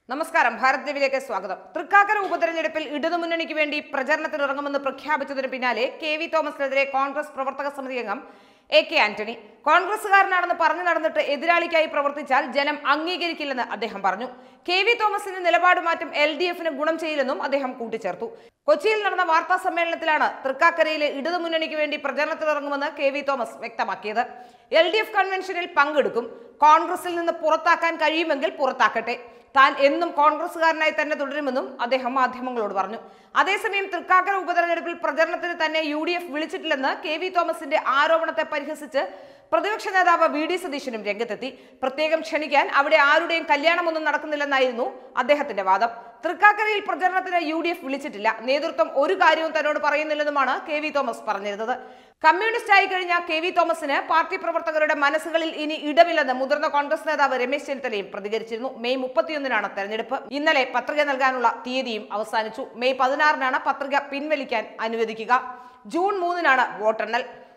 നമസ്കാരം ഭാരത് ദേവിലേക്ക് സ്വാഗതം തൃക്കാക്കര ഉപതെരഞ്ഞെടുപ്പിൽ ഇടതുമുന്നണിക്ക് വേണ്ടി പ്രചരണത്തിനിറങ്ങുമെന്ന് പ്രഖ്യാപിച്ചതിന് പിന്നാലെ കെ വി തോമസിനെതിരെ കോൺഗ്രസ് പ്രവർത്തക സമിതി അംഗം എ കെ ആന്റണി കോൺഗ്രസുകാരനാണെന്ന് പറഞ്ഞു നടന്നിട്ട് എതിരാളിക്കായി പ്രവർത്തിച്ചാൽ ജനം അംഗീകരിക്കില്ലെന്ന് അദ്ദേഹം പറഞ്ഞു കെ വി തോമസിന്റെ നിലപാട് മാറ്റം എൽ ഡി എഫിന് ഗുണം ചെയ്യില്ലെന്നും അദ്ദേഹം കൂട്ടിച്ചേർത്തു കൊച്ചിയിൽ നടന്ന വാർത്താ സമ്മേളനത്തിലാണ് തൃക്കാക്കരയിലെ ഇടതുമുന്നണിക്ക് വേണ്ടി പ്രചരണത്തിനിറങ്ങുമെന്ന് കെ വി തോമസ് വ്യക്തമാക്കിയത് എൽ ഡി എഫ് കൺവെൻഷനിൽ പങ്കെടുക്കും കോൺഗ്രസിൽ നിന്ന് പുറത്താക്കാൻ കഴിയുമെങ്കിൽ പുറത്താക്കട്ടെ താൻ എന്നും കോൺഗ്രസുകാരനായി തന്നെ തുടരുമെന്നും അദ്ദേഹം മാധ്യമങ്ങളോട് പറഞ്ഞു അതേസമയം തൃക്കാക്കര ഉപതെരഞ്ഞെടുപ്പിൽ പ്രചരണത്തിന് തന്നെ യു ഡി എഫ് വിളിച്ചിട്ടില്ലെന്ന് കെ വി തോമസിന്റെ ആരോപണത്തെ പരിഹസിച്ച് പ്രതിപക്ഷ നേതാവ് വി ഡി സതീശനും രംഗത്തെത്തി പ്രത്യേകം ക്ഷണിക്കാൻ അവിടെ ആരുടെയും കല്യാണമൊന്നും നടക്കുന്നില്ലെന്നായിരുന്നു അദ്ദേഹത്തിന്റെ വാദം തൃക്കാക്കരയിൽ പ്രചരണത്തിന് യു ഡി എഫ് വിളിച്ചിട്ടില്ല നേതൃത്വം ഒരു കാര്യവും തന്നോട് പറയുന്നില്ലെന്നുമാണ് കെ വി തോമസ് പറഞ്ഞിരുന്നത് കമ്മ്യൂണിസ്റ്റ് ആയി കഴിഞ്ഞ കെ വി തോമസിന് പാർട്ടി പ്രവർത്തകരുടെ മനസ്സുകളിൽ ഇനി ഇടമില്ലെന്ന് മുതിർന്ന കോൺഗ്രസ് നേതാവ് രമേശ് ചെന്നിത്തലയും പ്രതികരിച്ചിരുന്നു മെയ് മുപ്പത്തിയൊന്നിനാണ് തെരഞ്ഞെടുപ്പ് ഇന്നലെ പത്രിക നൽകാനുള്ള തീയതിയും അവസാനിച്ചു മെയ് പതിനാറിനാണ് പത്രിക പിൻവലിക്കാൻ അനുവദിക്കുക ജൂൺ മൂന്നിനാണ് വോട്ടെണ്ണൽ